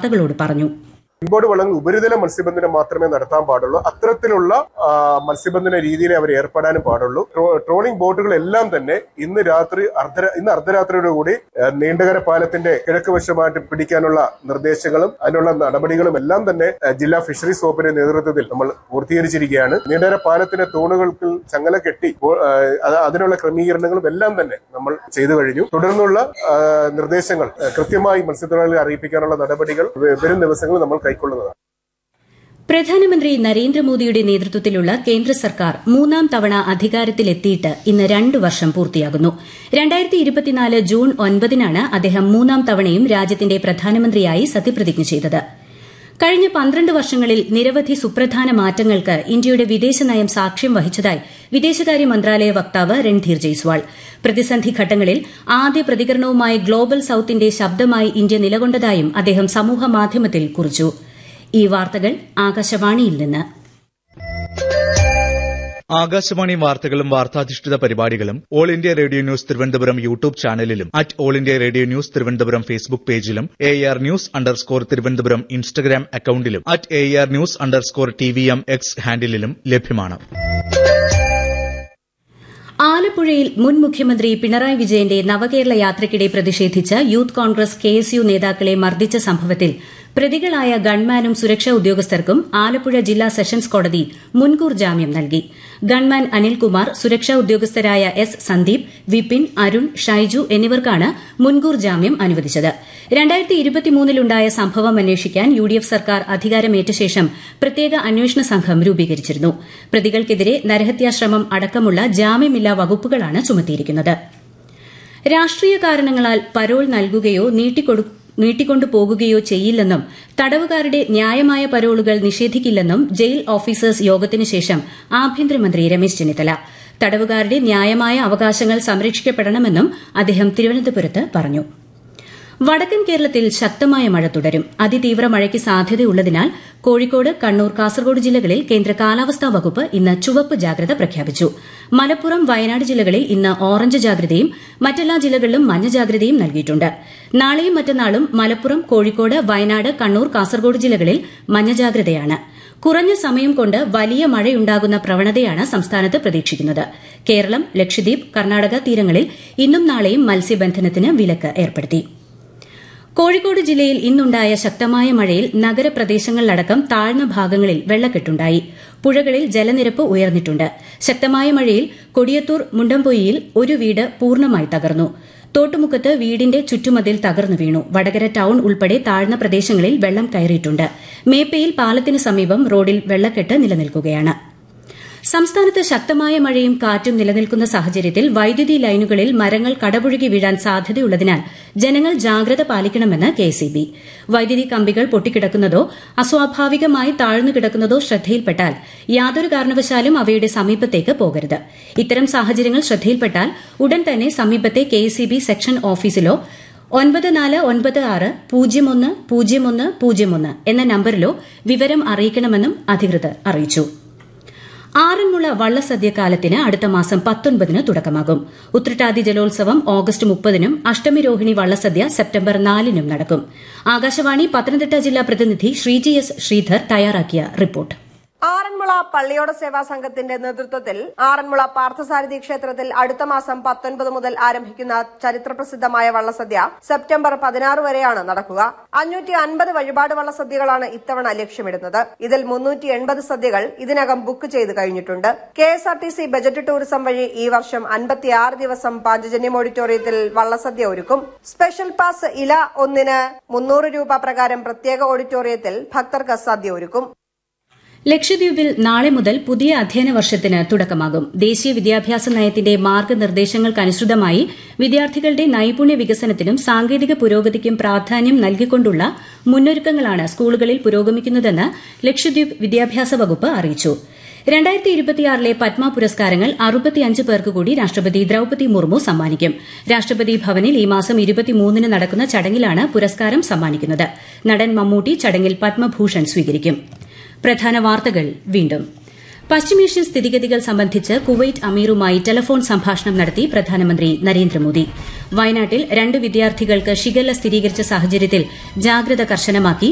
വാർത്തകളോട് പറഞ്ഞു ഇമ്പോർട്ട് വള്ളങ്ങൾ ഉപരിതല മത്സ്യബന്ധനം മാത്രമേ നടത്താൻ പാടുള്ളൂ അത്തരത്തിലുള്ള ആ, മത്സ്യബന്ധന രീതിയിൽ അവർ ഏർപ്പെടാനും പാടുള്ളൂ ട്രോ- ട്രോളിംഗ് ബോട്ടുകൾ എല്ലാം തന്നെ ഇന്ന് രാത്രി അർദ്ധ ഇന്ന് അർദ്ധരാത്രിയോട് കൂടി ആ, നീണ്ടകര പാലത്തിന്റെ കിഴക്ക് വശമായിട്ട് പിടിക്കാനുള്ള നിർദ്ദേശങ്ങളും അതിനുള്ള നടപടികളും എല്ലാം തന്നെ ആ, ജില്ലാ ഫിഷറീസ് വകുപ്പിന്റെ നേതൃത്വത്തിൽ നമ്മൾ പൂർത്തീകരിച്ചിരിക്കുകയാണ് നീണ്ടകര പാലത്തിന്റെ തൂണുകൾക്ക് ചങ്ങല കെട്ടി ഓ- ആ, അത് അതിനുള്ള ക്രമീകരണങ്ങളും എല്ലാം തന്നെ നമ്മൾ ചെയ്തു കഴിഞ്ഞു തുടർന്നുള്ള ആ, നിർദ്ദേശങ്ങൾ ആ, കൃത്യമായി മത്സ്യത്തൊഴിലാളികളെ അറിയിപ്പിക്കാനുള്ള നടപടികൾ വ- വരും ദിവസങ്ങളിൽ നമ്മൾ കൈക്കൊള്ളുന്നതാണ് പ്രധാനമന്ത്രി നരേന്ദ്രമോദിയുടെ നേതൃത്വത്തിലുള്ള കേന്ദ്ര സർക്കാർ മൂന്നാം തവണ അധികാരത്തിലെത്തിയിട്ട് ഇന്ന് രണ്ടു വർഷം പൂർത്തിയാകുന്നു രണ്ടായിരത്തി ഇരുപത്തിനാല് ജൂൺ ഒൻപതിനാണ് അദ്ദേഹം മൂന്നാം തവണയും രാജ്യത്തിന്റെ പ്രധാനമന്ത്രിയായി സത്യപ്രതിജ്ഞ ചെയ്തത് കഴിഞ്ഞ പന്ത്രണ്ട് വർഷങ്ങളിൽ നിരവധി സുപ്രധാന മാറ്റങ്ങൾക്ക് ഇന്ത്യയുടെ വിദേശനയം സാക്ഷ്യം വഹിച്ചതായി വിദേശകാര്യ മന്ത്രാലയ വക്താവ് രൺധീർ ജയ്സ്വാൾ പ്രതിസന്ധി ഘട്ടങ്ങളിൽ ആദ്യ പ്രതികരണവുമായി ഗ്ലോബൽ സൌത്തിന്റെ ശബ്ദമായി ഇന്ത്യ നിലകൊണ്ടതായും അദ്ദേഹം സമൂഹമാധ്യമത്തിൽ കുറിച്ചു ഈ വാർത്തകൾ ആകാശവാണിയിൽ നിന്ന് ആകാശവാണി വാർത്തകളും വാർത്താധിഷ്ഠിത പരിപാടികളും All India Radio news Thiruvananthapuram YouTube ചാനലിലും at All India Radio news Thiruvananthapuram Facebook പേജിലും A R news underscore Thiruvananthapuram Instagram അക്കൌണ്ടിലും at A R news underscore T V M X ഹാൻഡിലും ലഭ്യമാണ് ആലപ്പുഴയിൽ മുൻ മുഖ്യമന്ത്രി പിണറായി വിജയന്റെ നവകേരള യാത്രയ്ക്കിടെ പ്രതിഷേധിച്ച് Youth Congress K S U നേതാക്കളെ മർദ്ദിച്ച സംഭവത്തിൽ പ്രതികളായ ഗൺമാനും സുരക്ഷാ ഉദ്യോഗസ്ഥർക്കും ആലപ്പുഴ ജില്ലാ സെഷൻസ് കോടതി മുൻകൂർ ജാമ്യം നൽകി ഗൺമാൻ അനിൽകുമാർ സുരക്ഷാ ഉദ്യോഗസ്ഥരായ എസ് സന്ദീപ് വിപിൻ അരുൺ ഷൈജു എന്നിവർക്കാണ് മുൻകൂർ ജാമ്യം അനുവദിച്ചത് രണ്ടായിരത്തി ഇരുപത്തിമൂന്നിലുണ്ടായ സംഭവം അന്വേഷിക്കാൻ യു ഡി എഫ് സർക്കാർ അധികാരമേറ്റ ശേഷം പ്രത്യേക അന്വേഷണ സംഘം രൂപീകരിച്ചിരുന്നു പ്രതികൾക്കെതിരെ നരഹത്യാശ്രമം അടക്കമുള്ള ജാമ്യമില്ലാ വകുപ്പുകളാണ് ചുമത്തിയിരിക്കുന്നത് രാഷ്ട്രീയ കാരണങ്ങളാൽ പരോൾ നൽകുകയോ നീട്ടിക്കൊടു നീട്ടിക്കൊണ്ടു പോകുകയോ ചെയ്യില്ലെന്നും തടവുകാരുടെ ന്യായമായ പരോളുകൾ നിഷേധിക്കില്ലെന്നും ജയിൽ ഓഫീസേഴ്സ് യോഗത്തിനു ശേഷം ആഭ്യന്തരമന്ത്രി രമേശ് ചെന്നിത്തല തടവുകാരുടെ ന്യായമായ അവകാശങ്ങൾ സംരക്ഷിക്കപ്പെടണമെന്നും അദ്ദേഹം തിരുവനന്തപുരത്ത് പറഞ്ഞു വടക്കൻ കേരളത്തിൽ ശക്തമായ മഴ തുടരും അതിതീവ്ര മഴയ്ക്ക് സാധ്യതയുള്ളതിനാൽ കോഴിക്കോട് കണ്ണൂർ കാസർഗോഡ് ജില്ലകളിൽ കേന്ദ്ര കാലാവസ്ഥാ വകുപ്പ് ഇന്ന് ചുവപ്പ് ജാഗ്രത പ്രഖ്യാപിച്ചു മലപ്പുറം വയനാട് ജില്ലകളിൽ ഇന്ന് ഓറഞ്ച് ജാഗ്രതയും മറ്റെല്ലാ ജില്ലകളിലും മഞ്ഞ ജാഗ്രതയും നൽകിയിട്ടുണ്ട് നാളെയും മറ്റന്നാളും മലപ്പുറം കോഴിക്കോട് വയനാട് കണ്ണൂർ കാസർഗോഡ് ജില്ലകളിൽ മഞ്ഞ ജാഗ്രതയാണ് കുറഞ്ഞ സമയം കൊണ്ട് വലിയ മഴയുണ്ടാകുന്ന പ്രവണതയാണ് സംസ്ഥാനത്ത് പ്രതീക്ഷിക്കുന്നത് കേരളം ലക്ഷദ്വീപ് കർണാടക തീരങ്ങളിൽ ഇന്നും നാളെയും മത്സ്യബന്ധനത്തിന് വിലക്ക് ഏർപ്പെടുത്തി കോഴിക്കോട് ജില്ലയിൽ ഇന്നുണ്ടായ ശക്തമായ മഴയിൽ നഗരപ്രദേശങ്ങളിലടക്കം താഴ്ന്ന ഭാഗങ്ങളിൽ വെള്ളക്കെട്ടുണ്ടായി പുഴകളിൽ ജലനിരപ്പ് ഉയർന്നിട്ടുണ്ട് ശക്തമായ മഴയിൽ കൊടിയത്തൂർ മുണ്ടംപൊയ്യിൽ ഒരു വീട് പൂർണ്ണമായി തകർന്നു തോട്ടുമുക്കത്ത് വീടിന്റെ ചുറ്റുമതിൽ തകർന്നു വീണു വടകര ടൌൺ ഉൾപ്പെടെ താഴ്ന്ന പ്രദേശങ്ങളിൽ വെള്ളം കയറിയിട്ടുണ്ട് മേപ്പയിൽ പാലത്തിന് സമീപം റോഡിൽ വെള്ളക്കെട്ട് നിലനിൽക്കുകയാണ് സംസ്ഥാനത്ത് ശക്തമായ മഴയും കാറ്റും നിലനിൽക്കുന്ന സാഹചര്യത്തിൽ വൈദ്യുതി ലൈനുകളിൽ മരങ്ങൾ കടപുഴകി വീഴാൻ സാധ്യതയുള്ളതിനാൽ ജനങ്ങൾ ജാഗ്രത പാലിക്കണമെന്ന് കെഎസ്ഇബി വൈദ്യുതി കമ്പികൾ പൊട്ടിക്കിടക്കുന്നതോ അസ്വാഭാവികമായി താഴ്ന്നു കിടക്കുന്നതോ ശ്രദ്ധയിൽപ്പെട്ടാൽ യാതൊരു കാരണവശാലും അവയുടെ സമീപത്തേക്ക് പോകരുത് ഇത്തരം സാഹചര്യങ്ങൾ ശ്രദ്ധയിൽപ്പെട്ടാൽ ഉടൻ തന്നെ സമീപത്തെ കെഎസ്ഇബി സെക്ഷൻ ഓഫീസിലോ ഒൻപത് നാല് ഒൻപത് ആറ് പൂജ്യം ഒന്ന് പൂജ്യം ഒന്ന് പൂജ്യം ഒന്ന് എന്ന നമ്പരിലോ വിവരം അറിയിക്കണമെന്നും അധികൃതർ അറിയിച്ചു ആറന്മുള വള്ളസദ്യക്കാലത്തിന് അടുത്ത മാസം പത്തൊൻപതിന് തുടക്കമാകും ഉത്രട്ടാതി ജലോത്സവം ഓഗസ്റ്റ് മുപ്പതിനും അഷ്ടമി രോഹിണി വള്ളസദ്യ സെപ്റ്റംബർ നാലിനും നടക്കും ആകാശവാണി പത്തനംതിട്ട ജില്ലാ പ്രതിനിധി ശ്രീജി എസ് ശ്രീധർ തയ്യാറാക്കിയ റിപ്പോർട്ട് ആറന്മുള പള്ളിയോട സേവാ സംഘത്തിന്റെ നേതൃത്വത്തിൽ ആറന്മുള പാർത്ഥസാരഥി ക്ഷേത്രത്തിൽ അടുത്ത മാസം പത്തൊൻപത് മുതൽ ആരംഭിക്കുന്ന ചരിത്രപ്രസിദ്ധമായ വള്ളസദ്യ സെപ്റ്റംബർ പതിനാറ് വരെയാണ് നടക്കുക അഞ്ഞൂറ്റി അൻപത് വഴിപാട് വള്ളസദ്യകളാണ് ഇത്തവണ ലക്ഷ്യമിടുന്നത് ഇതിൽ മുന്നൂറ്റി എൺപത് സദ്യകൾ ഇതിനകം ബുക്ക് ചെയ്ത് കഴിഞ്ഞിട്ടുണ്ട് K S R T C budget tourism വഴി ഈ വർഷം അൻപത്തിയാറ് ദിവസം പാഞ്ചജന്യം ഓഡിറ്റോറിയത്തിൽ വള്ളസദ്യ ഒരുക്കും സ്പെഷ്യൽ പാസ് ഇല ഒന്നിന് മുന്നൂറ് രൂപ പ്രകാരം പ്രത്യേക ഓഡിറ്റോറിയത്തിൽ ഭക്തർക്ക് സദ്യ ഒരുക്കും ലക്ഷദ്വീപിൽ നാളെ മുതൽ പുതിയ അധ്യയന വർഷത്തിന് തുടക്കമാകും ദേശീയ വിദ്യാഭ്യാസ നയത്തിന്റെ മാർഗനിർദ്ദേശങ്ങൾക്കനുസൃതമായി വിദ്യാർത്ഥികളുടെ നൈപുണ്യ വികസനത്തിനും സാങ്കേതിക പുരോഗതിക്കും പ്രാധാന്യം നൽകിക്കൊണ്ടുള്ള മുന്നൊരുക്കങ്ങളാണ് സ്കൂളുകളിൽ പുരോഗമിക്കുന്നതെന്ന് ലക്ഷദ്വീപ് വിദ്യാഭ്യാസ വകുപ്പ് അറിയിച്ചു രണ്ടായിരത്തി ഇരുപത്തിയാറിലെ പത്മ പുരസ്കാരങ്ങൾ അറുപത്തിയഞ്ച് പേർക്ക് കൂടി രാഷ്ട്രപതി ദ്രൌപതി മുർമു സമ്മാനിക്കും രാഷ്ട്രപതി ഭവനിൽ ഈ മാസം ഇരുപത്തിമൂന്നിന് നടക്കുന്ന ചടങ്ങിലാണ് പുരസ്കാരം സമ്മാനിക്കുന്നത് നടൻ മമ്മൂട്ടി ചടങ്ങിൽ പത്മഭൂഷൺ സ്വീകരിക്കും പ്രധാന വാർത്തകൾ വീണ്ടും പശ്ചിമേഷ്യൻ സ്ഥിതിഗതികൾ സംബന്ധിച്ച് കുവൈറ്റ് അമീറുമായി ടെലഫോൺ സംഭാഷണം നടത്തി പ്രധാനമന്ത്രി നരേന്ദ്രമോദി വയനാട്ടിൽ രണ്ട് വിദ്യാർത്ഥികൾക്ക് ഷിഗല്ല സ്ഥിരീകരിച്ച സാഹചര്യത്തിൽ ജാഗ്രത കർശനമാക്കി